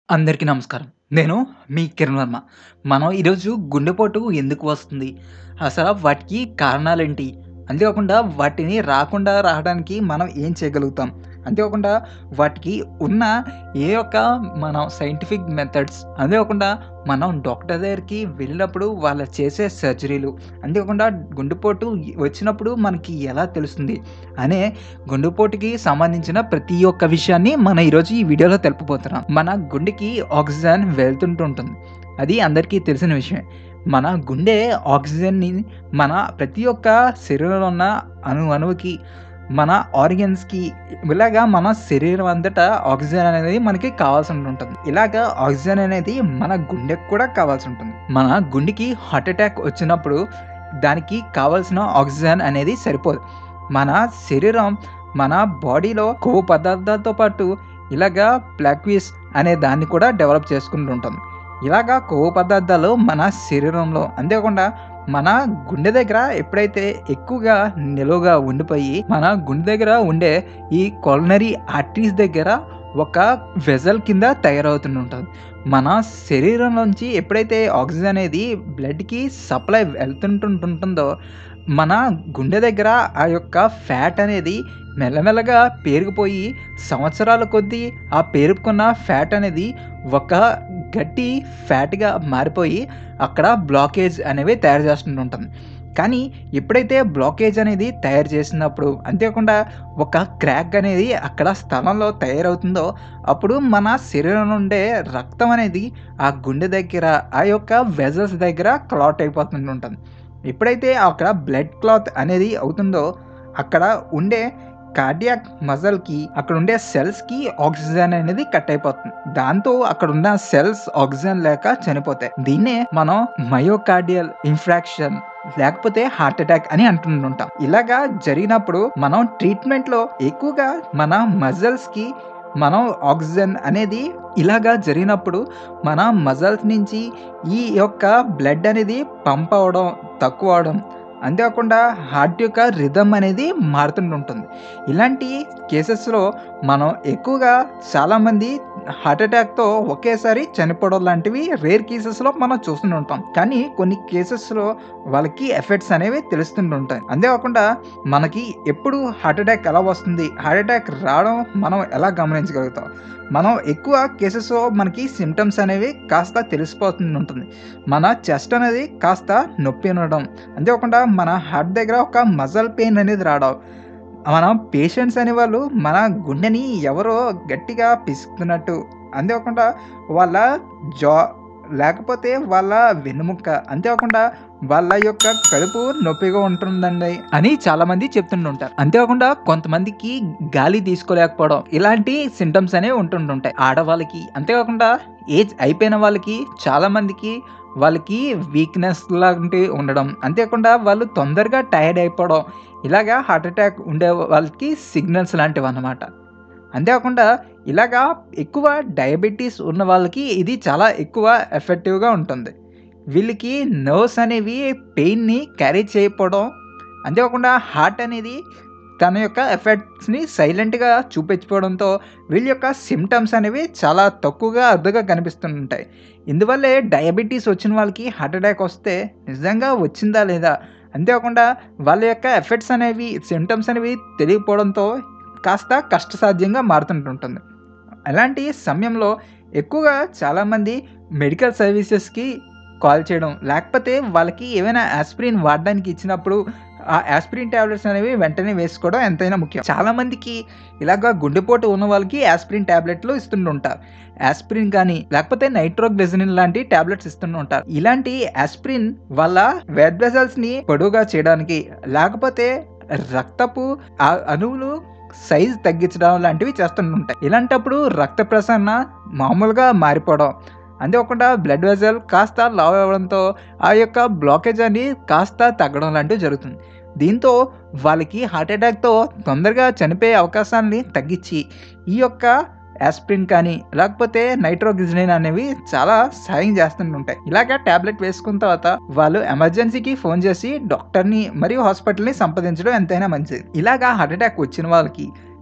అందరికీ నమస్కారం. నేను మీ కిరణ్ వర్మ. మనం ఈరోజు గుండెపోటు ఎందుకు వస్తుంది? అసల వాటికి కారణాలేంటి? అంతేకాకుండా వాటిని రాకుండా రావడానికి మనం ఏం చేయగలుగుతాం? అంతేకాకుండా వాటికి ఉన్న ఏ యొక్క మనం సైంటిఫిక్ మెథడ్స్ అంతేకాకుండా మనం డాక్టర్ దగ్గరికి వెళ్ళినప్పుడు వాళ్ళు చేసే సర్జరీలు, అంతేకాకుండా గుండెపోటు వచ్చినప్పుడు మనకి ఎలా తెలుస్తుంది? అనే గుండెపోటుకి సంబంధించిన ప్రతి ఒక్క విషయాన్ని మనం ఈరోజు ఈ వీడియోలో తెలుపబోతున్నాం. మన గుండెకి ఆక్సిజన్ వెళ్తుంటూ ఉంటుంది. అది అందరికీ తెలిసిన విషయమే. మన గుండె ఆక్సిజన్‌ని మన ప్రతి ఒక్క శరీరంలో ఉన్న అణు అణువుకి, మన ఆర్గాన్స్‌కి ఇలాగా మన శరీరం అంతటా ఆక్సిజన్ అనేది మనకి కావాల్సి ఉంటుంటుంది. ఇలాగా ఆక్సిజన్ అనేది మన గుండెకి కూడా కావాల్సి ఉంటుంది. మన గుండెకి హార్ట్ అటాక్ వచ్చినప్పుడు దానికి కావాల్సిన ఆక్సిజన్ అనేది సరిపోదు. మన శరీరం మన బాడీలో కొవ్వు పదార్థాలతో పాటు ఇలాగా ప్లాక్విస్ అనే దాన్ని కూడా డెవలప్ చేసుకుంటూ ఉంటుంది. ఇలాగా కొవ్వు పదార్థాలు మన శరీరంలో అంతేకాకుండా మన గుండె దగ్గర ఎప్పుడైతే ఎక్కువగా నిలువుగా ఉండిపోయి మన గుండె దగ్గర ఉండే ఈ కొలనరీ ఆర్టరీస్ దగ్గర ఒక వెసల్ కింద తయారవుతుంటుంది. మన శరీరంలోంచి ఎప్పుడైతే ఆక్సిజన్ అనేది బ్లడ్‌కి సప్లై వెళ్తుంటుంటుంటుందో మన గుండె దగ్గర ఆ యొక్క ఫ్యాట్ అనేది మెల్లమెల్లగా పేరుకుపోయి సంవత్సరాల కొద్దీ ఆ పేరుకున్న ఫ్యాట్ అనేది ఒక గట్టి ఫ్యాట్‌గా మారిపోయి అక్కడ బ్లాకేజ్ అనేవి తయారు చేస్తుంటుంది. కానీ ఎప్పుడైతే బ్లాకేజ్ అనేది తయారు చేసినప్పుడు అంతేకాకుండా ఒక క్రాక్ అనేది అక్కడ స్థలంలో తయారవుతుందో అప్పుడు మన శరీరం నుండే రక్తం అనేది ఆ గుండె దగ్గర ఆ యొక్క వెసల్స్ దగ్గర క్లాట్ అయిపోతుంటుంది. ఎప్పుడైతే అక్కడ బ్లడ్ క్లాత్ అనేది అవుతుందో అక్కడ ఉండే కార్డియాక్ మజిల్‌కి అక్కడ ఉండే సెల్స్‌కి ఆక్సిజన్ అనేది కట్ అయిపోతుంది. దాంతో అక్కడ ఉన్న సెల్స్ ఆక్సిజన్ లేక చనిపోతాయి. దీన్నే మనం మయోకార్డియల్ ఇన్ఫార్క్షన్ లేకపోతే హార్ట్ అటాక్ అని అంటుంటాం. ఇలాగా జరిగినప్పుడు మనం ట్రీట్మెంట్‌లో ఎక్కువగా మన మజిల్స్‌కి మనం ఆక్సిజన్ అనేది ఇలాగా జరిగినప్పుడు మన మజిల్స్ నుంచి ఈ యొక్క బ్లడ్ అనేది పంప్ అవ్వడం తక్కువ అవ్వడం అంతేకాకుండా హార్ట్ యొక్క రిథమ్ అనేది మారుతుంటుంది. ఇలాంటి కేసెస్‌లో మనం ఎక్కువగా చాలామంది హార్ట్ అటాక్‌తో ఒకేసారి చనిపోవడం లాంటివి రేర్ కేసెస్‌లో మనం చూస్తూనే ఉంటాం. కానీ కొన్ని కేసెస్‌లో వాళ్ళకి ఎఫెక్ట్స్ అనేవి తెలుస్తుంటుంటాయి. అంతేకాకుండా మనకి ఎప్పుడు హార్ట్ అటాక్ ఎలా వస్తుంది? హార్ట్ అటాక్ రావడం మనం ఎలా గమనించగలుగుతాం? మనం ఎక్కువ కేసెస్‌లో మనకి సింప్టమ్స్ అనేవి కాస్త తెలిసిపోతుంటుంది. మన చెస్ట్ అనేది కాస్త నొప్పి ఉండడం, అంతేకాకుండా మన హార్ట్ దగ్గర ఒక మజిల్ పెయిన్ అనేది రావడం, మన పేషెంట్స్ అనేవాళ్ళు మన గుండెని ఎవరో గట్టిగా పిసుకుతున్నట్టు, అంతేకాకుండా వాళ్ళ జా లేకపోతే వాళ్ళ వెన్నెముక, అంతేకాకుండా వాళ్ళ యొక్క కడుపు నొప్పిగా ఉంటుందండి అని చాలామంది చెప్తుంటుంటారు. అంతేకాకుండా కొంతమందికి గాలి తీసుకోలేకపోవడం ఇలాంటి సింప్టమ్స్ అనేవి ఉంటుంటుంటాయి. ఆడవాళ్ళకి అంతేకాకుండా ఏజ్ అయిపోయిన వాళ్ళకి చాలామందికి వాళ్ళకి వీక్‌నెస్ లాంటివి ఉండడం, అంతేకాకుండా వాళ్ళు తొందరగా టైర్డ్ అయిపోవడం ఇలాగా హార్ట్ అటాక్ ఉండే వాళ్ళకి సిగ్నల్స్ లాంటివన్నమాట. అంతేకాకుండా ఇలాగా ఎక్కువ డయాబెటిస్ ఉన్న వాళ్ళకి ఇది చాలా ఎక్కువ ఎఫెక్టివ్‌గా ఉంటుంది. వీళ్ళకి నర్వ్స్ అనేవి పెయిన్‌ని క్యారీ చేయకపోవడం, అంతేకాకుండా హార్ట్ అనేది తన యొక్క ఎఫెక్ట్స్‌ని సైలెంట్‌గా చూపించకపోవడంతో వీళ్ళ యొక్క సింప్టమ్స్ అనేవి చాలా తక్కువగా అరుదుగా కనిపిస్తుంటాయి. ఇందువల్లే డయాబెటిస్ వచ్చిన వాళ్ళకి హార్ట్ అటాక్ వస్తే నిజంగా వచ్చిందా లేదా? అంతేకాకుండా వాళ్ళ యొక్క ఎఫెక్ట్స్ అనేవి సింప్టమ్స్ అనేవి తెలియకపోవడంతో కాస్త కష్టసాధ్యంగా మారుతుంటుంటుంది. అలాంటి సమయంలో ఎక్కువగా చాలామంది మెడికల్ సర్వీసెస్‌కి కాల్ చేయడం, లేకపోతే వాళ్ళకి ఏవైనా యాస్పిరిన్ వాడడానికి ఇచ్చినప్పుడు ఆ యాస్పిరిన్ టాబ్లెట్స్ అనేవి వెంటనే వేసుకోవడం ఎంతైనా ముఖ్యం. చాలామందికి ఇలాగ గుండెపోటు ఉన్న వాళ్ళకి యాస్పిరిన్ టాబ్లెట్‌లు ఇస్తుంటుంటారు. యాస్పిరిన్ కానీ లేకపోతే నైట్రోగ్లిజరిన్ లాంటి టాబ్లెట్స్ ఇస్తుంటుంటారు. ఇలాంటి యాస్పిరిన్ వాళ్ళ బ్లడ్ వెసల్స్‌ని పొడవుగా చేయడానికి, లేకపోతే రక్తపు ఆ అణువులు సైజ్ తగ్గించడం లాంటివి చేస్తుంటుంటాయి. ఇలాంటప్పుడు రక్త ప్రసరణ మామూలుగా మారిపోవడం, అంతేకాకుండా బ్లడ్ వెసల్ కాస్త లావు అవ్వడంతో ఆ యొక్క బ్లాకేజ్ అనేది కాస్త తగ్గడం లాంటివి జరుగుతుంది. దీంతో వాళ్ళకి హార్ట్ అటాక్‌తో తొందరగా చనిపోయే అవకాశాన్ని తగ్గించి ఈ యొక్క యాస్పిరిన్ కానీ లేకపోతే నైట్రోగ్లిజరిన్ అనేవి చాలా సాయం చేస్తుంటుంటాయి. ఇలాగ టాబ్లెట్ వేసుకున్న తర్వాత వాళ్ళు ఎమర్జెన్సీకి ఫోన్ చేసి డాక్టర్‌ని మరియు హాస్పిటల్‌ని సంప్రదించడం ఎంతైనా మంచిది. ఇలాగా హార్ట్ అటాక్ వచ్చిన వాళ్ళకి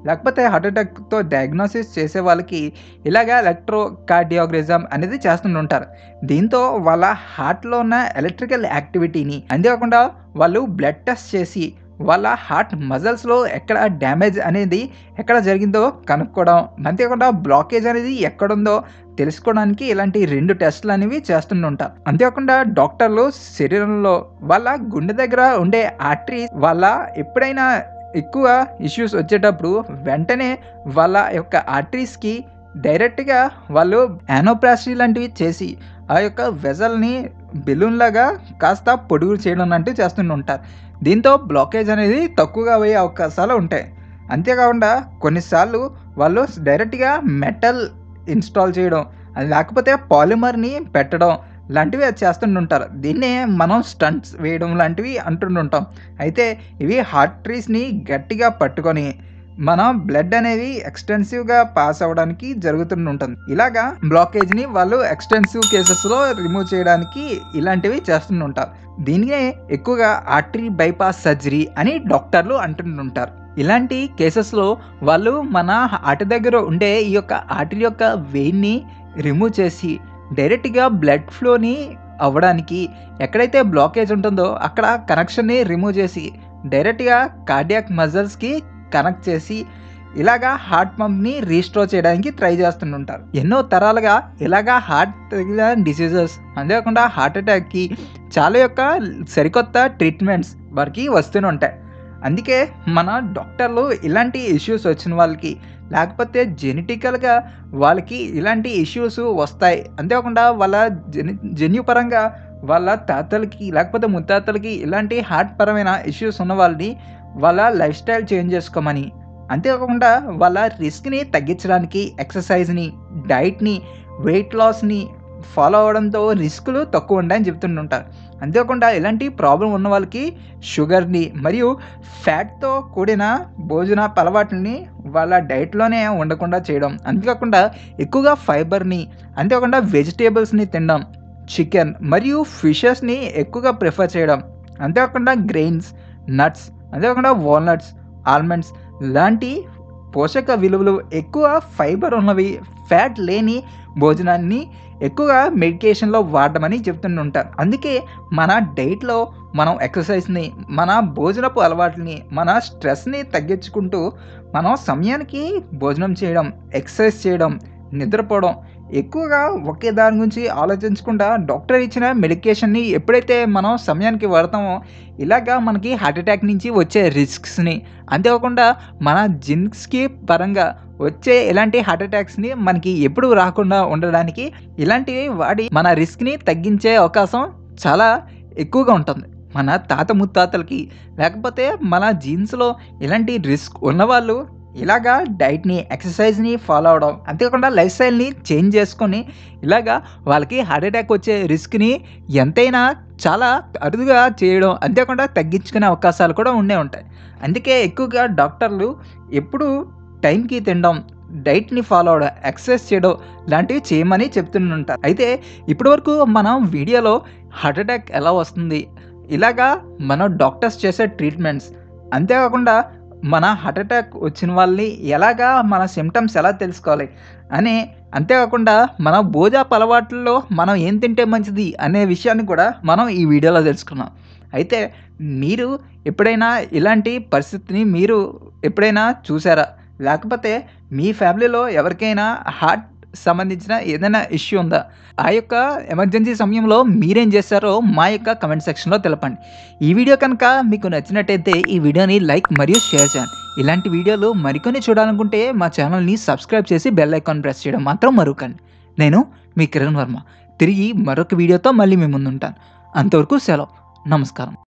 లేకపోతే హార్ట్ అటాక్తో డయాగ్నోసిస్ చేసే వాళ్ళకి ఇలాగ ఎలక్ట్రో కార్డియోగ్రిజం అనేది చేస్తుంటారు దీంతో వాళ్ళ హార్ట్లో ఉన్న ఎలక్ట్రికల్ యాక్టివిటీని అంతేకాకుండా వాళ్ళు బ్లడ్ టెస్ట్ చేసి వాళ్ళ హార్ట్ మజల్స్లో ఎక్కడ డ్యామేజ్ అనేది ఎక్కడ జరిగిందో కనుక్కోవడం అంతేకాకుండా బ్లాకేజ్ అనేది ఎక్కడుందో తెలుసుకోవడానికి ఇలాంటి రెండు టెస్టులు అనేవి చేస్తుంటారు అంతేకాకుండా డాక్టర్లు శరీరంలో వాళ్ళ గుండె దగ్గర ఉండే ఆర్టరీ వాళ్ళ ఎప్పుడైనా ఎక్కువ ఇష్యూస్ వచ్చేటప్పుడు వెంటనే వాళ్ళ యొక్క ఆర్టరీస్కి డైరెక్ట్గా వాళ్ళు యానోప్లాస్టీ లాంటివి చేసి ఆ యొక్క వెజల్ని బెలూన్ లాగా కాస్త పొడుగు చేయడం లాంటివి చేస్తుంటారు దీంతో బ్లాకేజ్ అనేది తక్కువగా అయ్యే అవకాశాలు ఉంటాయి అంతేకాకుండా కొన్నిసార్లు వాళ్ళు డైరెక్ట్గా మెటల్ ఇన్స్టాల్ చేయడం అది లేకపోతే పాలిమర్ని పెట్టడం లాంటివి అది చేస్తుంటుంటారు దీన్నే మనం స్టంట్స్ వేయడం లాంటివి అంటుంటుంటాం అయితే ఇవి హార్ట్ ట్రీస్ని గట్టిగా పట్టుకొని మన బ్లడ్ అనేది ఎక్స్టెన్సివ్గా పాస్ అవ్వడానికి జరుగుతుంటుంది ఇలాగా బ్లాకేజ్ని వాళ్ళు ఎక్స్టెన్సివ్ కేసెస్లో రిమూవ్ చేయడానికి ఇలాంటివి చేస్తుంటారు దీనినే ఎక్కువగా ఆర్టరీ బైపాస్ సర్జరీ అని డాక్టర్లు అంటుంటుంటారు ఇలాంటి కేసెస్లో వాళ్ళు మన హార్ట్ దగ్గర ఉండే ఈ యొక్క ఆర్టరీ యొక్క వెయిన్ని రిమూవ్ చేసి డైరెక్ట్గా బ్లడ్ ఫ్లోని అవ్వడానికి ఎక్కడైతే బ్లాకేజ్ ఉంటుందో అక్కడ కనెక్షన్ని రిమూవ్ చేసి డైరెక్ట్గా కార్డియాక్ మజల్స్కి కనెక్ట్ చేసి ఇలాగా హార్ట్ పంప్ని రీస్టోర్ చేయడానికి ట్రై చేస్తుంటారు ఎన్నో తరాలుగా ఇలాగా హార్ట్ తగిలిన డిసీజెస్ అంతేకాకుండా హార్ట్ అటాక్కి చాలా యొక్క సరికొత్త ట్రీట్మెంట్స్ వారికి వస్తూనే ఉంటాయి అందుకే మన డాక్టర్లు ఇలాంటి ఇష్యూస్ వచ్చిన వాళ్ళకి లేకపోతే జెనెటికల్గా వాళ్ళకి ఇలాంటి ఇష్యూస్ వస్తాయి అంతేకాకుండా వాళ్ళ జెని జన్యుపరంగా వాళ్ళ తాతలకి లేకపోతే ముత్తాతలకి ఇలాంటి హార్ట్ పరమైన ఇష్యూస్ ఉన్న వాళ్ళని వాళ్ళ లైఫ్ స్టైల్ చేంజ్ చేసుకోమని అంతేకాకుండా వాళ్ళ రిస్క్ని తగ్గించడానికి ఎక్సర్సైజ్ని డైట్ని వెయిట్ లాస్ని ఫాలో అవడంతో రిస్కులు తక్కువ ఉంటాయని చెప్తుంటుంటారు అంతేకాకుండా ఇలాంటి ప్రాబ్లం ఉన్న వాళ్ళకి షుగర్ని మరియు ఫ్యాట్తో కూడిన భోజన అలవాట్లని వాళ్ళ డైట్లోనే ఉండకుండా చేయడం అంతేకాకుండా ఎక్కువగా ఫైబర్ని అంతేకాకుండా వెజిటేబుల్స్ని తినడం చికెన్ మరియు ఫిషెస్ని ఎక్కువగా ప్రిఫర్ చేయడం అంతేకాకుండా గ్రెయిన్స్ నట్స్ అంతేకాకుండా వాల్నట్స్ ఆల్మండ్స్ లాంటి పోషక విలువలు ఎక్కువ ఫైబర్ ఉన్నవి ఫ్యాట్ లేని భోజనాన్ని ఎక్కువగా మెడికేషన్లో వాడమని చెప్తుంటుంటారు అందుకే మన డైట్లో మనం ఎక్సర్సైజ్ని మన భోజనపు అలవాట్లని మన స్ట్రెస్ని తగ్గించుకుంటూ మనం సమయానికి భోజనం చేయడం ఎక్సర్సైజ్ చేయడం నిద్రపోవడం ఎక్కువగా ఒకే దాని గురించి ఆలోచించకుండా డాక్టర్ ఇచ్చిన మెడికేషన్ని ఎప్పుడైతే మనం సమయానికి వాడతామో ఇలాగా మనకి హార్ట్ అటాక్ నుంచి వచ్చే రిస్క్స్ని అంతేకాకుండా మన జిన్స్కి పరంగా వచ్చే ఇలాంటి హార్ట్ అటాక్స్ని మనకి ఎప్పుడు రాకుండా ఉండడానికి ఇలాంటివి వాడి మన రిస్క్ని తగ్గించే అవకాశం చాలా ఎక్కువగా ఉంటుంది మన తాత ముత్తాతలకి లేకపోతే మన జీన్స్లో ఇలాంటి రిస్క్ ఉన్నవాళ్ళు ఇలాగా డైట్ని ఎక్సర్సైజ్ని ఫాలో అవడం అంతేకాకుండా లైఫ్ స్టైల్ని చేంజ్ చేసుకొని ఇలాగా వాళ్ళకి హార్ట్ అటాక్ వచ్చే రిస్క్ని ఎంతైనా చాలా అరుదుగా చేయడం అంతేకాకుండా తగ్గించుకునే అవకాశాలు కూడా ఉండే ఉంటాయి అందుకే ఎక్కువగా డాక్టర్లు ఎప్పుడు టైంకి తినడం డైట్ని ఫాలో అవడం ఎక్సర్సైజ్ చేయడం లాంటివి చేయమని చెప్తుంటారు అయితే ఇప్పటివరకు మనం వీడియోలో హార్ట్ అటాక్ ఎలా వస్తుంది ఇలాగా మనం డాక్టర్స్ చేసే ట్రీట్మెంట్స్ అంతేకాకుండా మన హార్ట్ అటాక్ వచ్చిన వాళ్ళని ఎలాగా మన సిమ్టమ్స్ ఎలా తెలుసుకోవాలి అని అంతేకాకుండా మన భోజాపు అలవాట్లలో మనం ఏం తింటే మంచిది అనే విషయాన్ని కూడా మనం ఈ వీడియోలో తెలుసుకున్నాం అయితే మీరు ఎప్పుడైనా ఇలాంటి పరిస్థితిని మీరు ఎప్పుడైనా చూసారా లేకపోతే మీ ఫ్యామిలీలో ఎవరికైనా హార్ట్ సంబంధించిన ఏదైనా ఇష్యూ ఉందా ఆ యొక్క ఎమర్జెన్సీ సమయంలో మీరేం చేస్తారో మా యొక్క కమెంట్ సెక్షన్లో తెలపండి ఈ వీడియో కనుక మీకు నచ్చినట్టయితే ఈ వీడియోని లైక్ మరియు షేర్ చేయండి ఇలాంటి వీడియోలు మరికొన్ని చూడాలనుకుంటే మా ఛానల్ని సబ్స్క్రైబ్ చేసి బెల్ ఐకాన్ ప్రెస్ చేయడం మాత్రం మరుకండి నేను మీ కిరణ్ వర్మ తిరిగి మరొక వీడియోతో మళ్ళీ మీ ముందుంటాను అంతవరకు సెలవు నమస్కారం